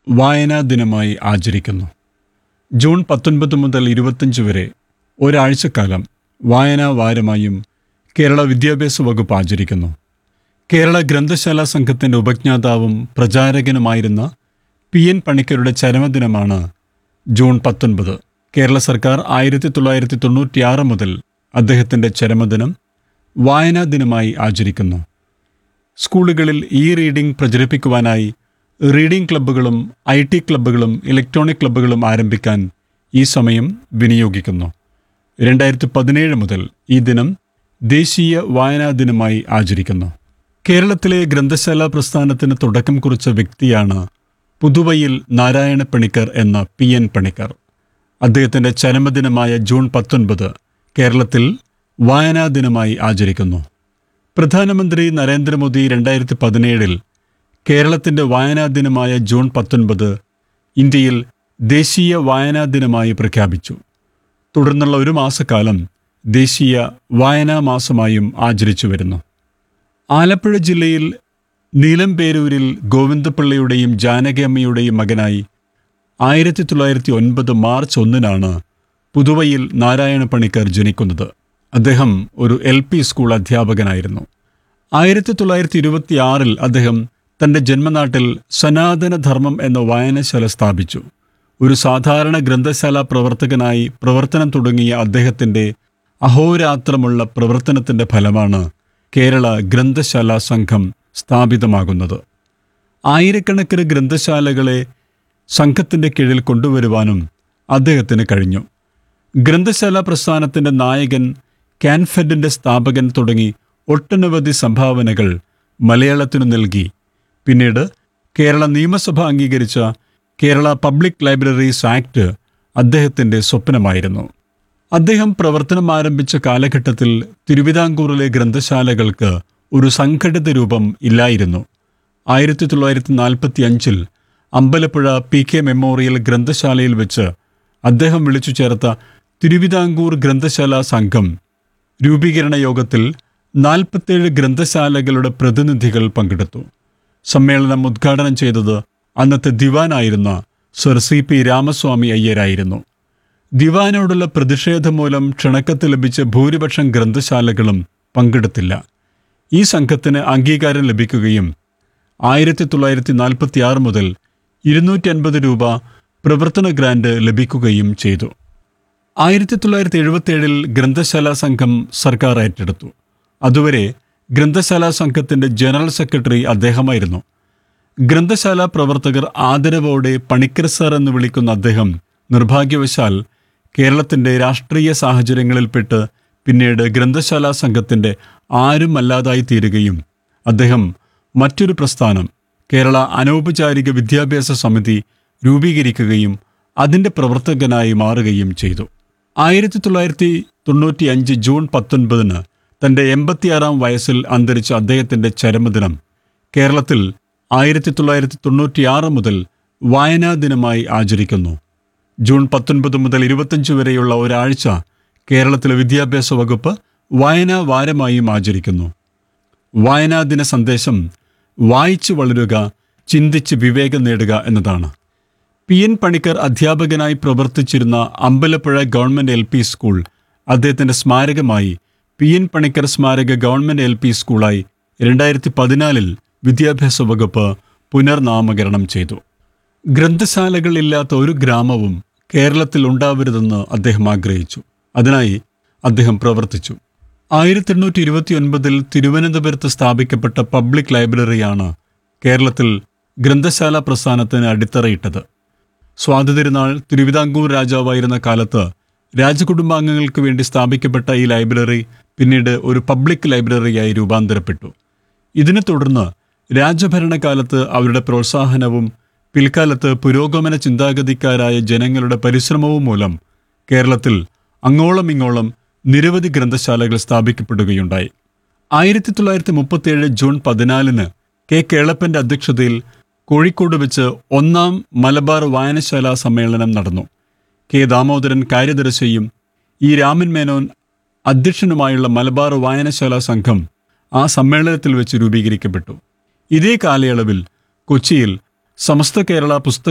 വായനാ ദിനമായി ആചരിക്കുന്നു ജൂൺ പത്തൊൻപത് മുതൽ ഇരുപത്തഞ്ച് വരെ ഒരാഴ്ചക്കാലം വായനാ വാരമായും കേരള വിദ്യാഭ്യാസ വകുപ്പ് ആചരിക്കുന്നു കേരള ഗ്രന്ഥശാല സംഘത്തിൻ്റെ ഉപജ്ഞാതാവും പ്രചാരകനുമായിരുന്ന പി എൻ പണിക്കരുടെ ചരമദിനമാണ് ജൂൺ പത്തൊൻപത് കേരള സർക്കാർ ആയിരത്തി തൊള്ളായിരത്തി തൊണ്ണൂറ്റിയാറ് മുതൽ അദ്ദേഹത്തിൻ്റെ ചരമദിനം വായനാ ദിനമായി ആചരിക്കുന്നു സ്കൂളുകളിൽ ഇ റീഡിംഗ് പ്രചരിപ്പിക്കുവാനായി റീഡിംഗ് ക്ലബ്ബുകളും ഐ ടി ക്ലബ്ബുകളും ഇലക്ട്രോണിക് ക്ലബ്ബുകളും ആരംഭിക്കാൻ ഈ സമയം വിനിയോഗിക്കുന്നു രണ്ടായിരത്തി പതിനേഴ് മുതൽ ഈ ദിനം ദേശീയ വായനാ ദിനമായി ആചരിക്കുന്നു കേരളത്തിലെ ഗ്രന്ഥശാല പ്രസ്ഥാനത്തിന് തുടക്കം കുറിച്ച വ്യക്തിയാണ് പുതുവയിൽ നാരായണ പണിക്കർ എന്ന പി എൻ പണിക്കർ അദ്ദേഹത്തിൻ്റെ ചരമദിനമായ ജൂൺ പത്തൊൻപത് കേരളത്തിൽ വായനാ ദിനമായി ആചരിക്കുന്നു പ്രധാനമന്ത്രി നരേന്ദ്രമോദി രണ്ടായിരത്തി പതിനേഴിൽ കേരളത്തിൻ്റെ വായനാ ദിനമായ ജൂൺ പത്തൊൻപത് ഇന്ത്യയിൽ ദേശീയ വായനാ ദിനമായി പ്രഖ്യാപിച്ചു തുടർന്നുള്ള ഒരു മാസക്കാലം ദേശീയ വായനാ മാസമായും ആചരിച്ചു വരുന്നു ആലപ്പുഴ ജില്ലയിൽ നീലംപേരൂരിൽ ഗോവിന്ദപിള്ളയുടെയും ജാനകിയമ്മയുടെയും മകനായി ആയിരത്തി തൊള്ളായിരത്തി ഒൻപത് മാർച്ച് ഒന്നിനാണ് പുതുവയിൽ നാരായണ പണിക്കർ ജനിക്കുന്നത് അദ്ദേഹം ഒരു എൽ പി സ്കൂൾ അധ്യാപകനായിരുന്നു ആയിരത്തി തൊള്ളായിരത്തി ഇരുപത്തി ആറിൽ അദ്ദേഹം തൻ്റെ ജന്മനാട്ടിൽ സനാതനധർമ്മം എന്ന വായനശാല സ്ഥാപിച്ചു ഒരു സാധാരണ ഗ്രന്ഥശാല പ്രവർത്തകനായി പ്രവർത്തനം തുടങ്ങിയ അദ്ദേഹത്തിൻ്റെ അഹോരാത്രമുള്ള പ്രവർത്തനത്തിൻ്റെ ഫലമാണ് കേരള ഗ്രന്ഥശാല സംഘം സ്ഥാപിതമാകുന്നത് ആയിരക്കണക്കിന് ഗ്രന്ഥശാലകളെ സംഘത്തിൻ്റെ കീഴിൽ കൊണ്ടുവരുവാനും അദ്ദേഹത്തിന് കഴിഞ്ഞു ഗ്രന്ഥശാല പ്രസ്ഥാനത്തിൻ്റെ നായകൻ കാൻഫെഡിൻ്റെ സ്ഥാപകൻ തുടങ്ങി ഒട്ടനവധി സംഭാവനകൾ മലയാളത്തിനു നൽകി പിന്നീട് കേരള നിയമസഭ അംഗീകരിച്ച കേരള പബ്ലിക് ലൈബ്രറീസ് ആക്ട് അദ്ദേഹത്തിൻ്റെ സ്വപ്നമായിരുന്നു അദ്ദേഹം പ്രവർത്തനം ആരംഭിച്ച കാലഘട്ടത്തിൽ തിരുവിതാംകൂറിലെ ഗ്രന്ഥശാലകൾക്ക് ഒരു സംഘടിത രൂപം ഇല്ലായിരുന്നു ആയിരത്തി തൊള്ളായിരത്തി നാൽപ്പത്തി അഞ്ചിൽ അമ്പലപ്പുഴ പി കെ മെമ്മോറിയൽ ഗ്രന്ഥശാലയിൽ വെച്ച് അദ്ദേഹം വിളിച്ചു ചേർത്ത തിരുവിതാംകൂർ ഗ്രന്ഥശാല സംഘം രൂപീകരണ യോഗത്തിൽ നാൽപ്പത്തേഴ് ഗ്രന്ഥശാലകളുടെ പ്രതിനിധികൾ പങ്കെടുത്തു സമ്മേളനം ഉദ്ഘാടനം ചെയ്തത് അന്നത്തെ ദിവാനായിരുന്ന സർ സി പി രാമസ്വാമി അയ്യരായിരുന്നു ദിവാനോടുള്ള പ്രതിഷേധം മൂലം ക്ഷണക്കത്ത് ലഭിച്ച ഭൂരിപക്ഷം ഗ്രന്ഥശാലകളും പങ്കെടുത്തില്ല ഈ സംഘത്തിന് അംഗീകാരം ലഭിക്കുകയും ആയിരത്തി തൊള്ളായിരത്തി നാൽപ്പത്തി ആറ് മുതൽ ഇരുന്നൂറ്റി അൻപത് രൂപ പ്രവർത്തന ഗ്രാന്റ് ലഭിക്കുകയും ചെയ്തു ആയിരത്തി തൊള്ളായിരത്തി എഴുപത്തിയേഴിൽ ഗ്രന്ഥശാല സംഘം സർക്കാർ ഏറ്റെടുത്തു അതുവരെ ഗ്രന്ഥശാല സംഘത്തിന്റെ ജനറൽ സെക്രട്ടറി അദ്ദേഹമായിരുന്നു ഗ്രന്ഥശാല പ്രവർത്തകർ ആദരവോടെ പണിക്കർ സാർ എന്ന് വിളിക്കുന്ന അദ്ദേഹം നിർഭാഗ്യവശാൽ കേരളത്തിന്റെ രാഷ്ട്രീയ സാഹചര്യങ്ങളിൽപ്പെട്ട് പിന്നീട് ഗ്രന്ഥശാല സംഘത്തിന്റെ ആരും അല്ലാതായി തീരുകയും അദ്ദേഹം മറ്റൊരു പ്രസ്ഥാനം കേരള അനൗപചാരിക വിദ്യാഭ്യാസ സമിതി രൂപീകരിക്കുകയും അതിന്റെ പ്രവർത്തകനായി മാറുകയും ചെയ്തു ആയിരത്തി തൊള്ളായിരത്തി തൊണ്ണൂറ്റി അഞ്ച് ജൂൺ പത്തൊൻപതിന് തന്റെ എൺപത്തിയാറാം വയസ്സിൽ അന്തരിച്ച അദ്ദേഹത്തിന്റെ ചരമദിനം കേരളത്തിൽ ആയിരത്തി തൊള്ളായിരത്തി തൊണ്ണൂറ്റിയാറ് മുതൽ വായനാ ദിനമായി ആചരിക്കുന്നു ജൂൺ പത്തൊൻപത് മുതൽ ഇരുപത്തഞ്ച് വരെയുള്ള ഒരാഴ്ച കേരളത്തിലെ വിദ്യാഭ്യാസ വകുപ്പ് വായനാ വാരമായും ആചരിക്കുന്നു വായനാ ദിന സന്ദേശം വായിച്ചു വളരുക ചിന്തിച്ച് വിവേകം നേടുക എന്നതാണ് പി എൻ പണിക്കർ അധ്യാപകനായി പ്രവർത്തിച്ചിരുന്ന Ambalappuzha government L P school അദ്ദേഹത്തിന്റെ സ്മാരകമായി പി എൻ പണിക്കർ സ്മാരക ഗവൺമെന്റ് എൽ പി സ്കൂളായി രണ്ടായിരത്തി പതിനാലിൽ വിദ്യാഭ്യാസ വകുപ്പ് പുനർനാമകരണം ചെയ്തു ഗ്രന്ഥശാലകളില്ലാത്ത ഒരു ഗ്രാമവും കേരളത്തിൽ ഉണ്ടാവരുതെന്ന് അദ്ദേഹം ആഗ്രഹിച്ചു അതിനായി അദ്ദേഹം പ്രവർത്തിച്ചു ആയിരത്തി എണ്ണൂറ്റി ഇരുപത്തി ഒൻപതിൽ തിരുവനന്തപുരത്ത് സ്ഥാപിക്കപ്പെട്ട പബ്ലിക് ലൈബ്രറിയാണ് കേരളത്തിൽ ഗ്രന്ഥശാല പ്രസ്ഥാനത്തിന് അടിത്തറയിട്ടത് സ്വാതന്ത്ര്യനാൾ തിരുവിതാംകൂർ രാജാവായിരുന്ന കാലത്ത് രാജകുടുംബാംഗങ്ങൾക്ക് വേണ്ടി സ്ഥാപിക്കപ്പെട്ട ഈ ലൈബ്രറി പിന്നീട് ഒരു പബ്ലിക് ലൈബ്രറിയായി രൂപാന്തരപ്പെട്ടു ഇതിനെ തുടർന്ന് രാജഭരണകാലത്ത് അവരുടെ പ്രോത്സാഹനവും പിൽക്കാലത്ത് പുരോഗമന ചിന്താഗതിക്കാരായ ജനങ്ങളുടെ പരിശ്രമവും മൂലം കേരളത്തിൽ അങ്ങോളം ഇങ്ങോളം നിരവധി ഗ്രന്ഥശാലകൾ സ്ഥാപിക്കപ്പെടുകയുണ്ടായി ആയിരത്തി തൊള്ളായിരത്തി മുപ്പത്തിയേഴ് ജൂൺ പതിനാലിന് കെ കേളപ്പന്റെ അധ്യക്ഷതയിൽ കോഴിക്കോട് വെച്ച് ഒന്നാം മലബാർ വായനശാല സമ്മേളനം നടന്നു കെ ദാമോദരൻ കാര്യദർശിയും ഇ രാമൻ മേനോൻ അധ്യക്ഷനുമായുള്ള മലബാർ വായനശാല സംഘം ആ സമ്മേളനത്തിൽ വെച്ച് രൂപീകരിക്കപ്പെട്ടു ഇതേ കാലയളവിൽ കൊച്ചിയിൽ സമസ്ത കേരള പുസ്തക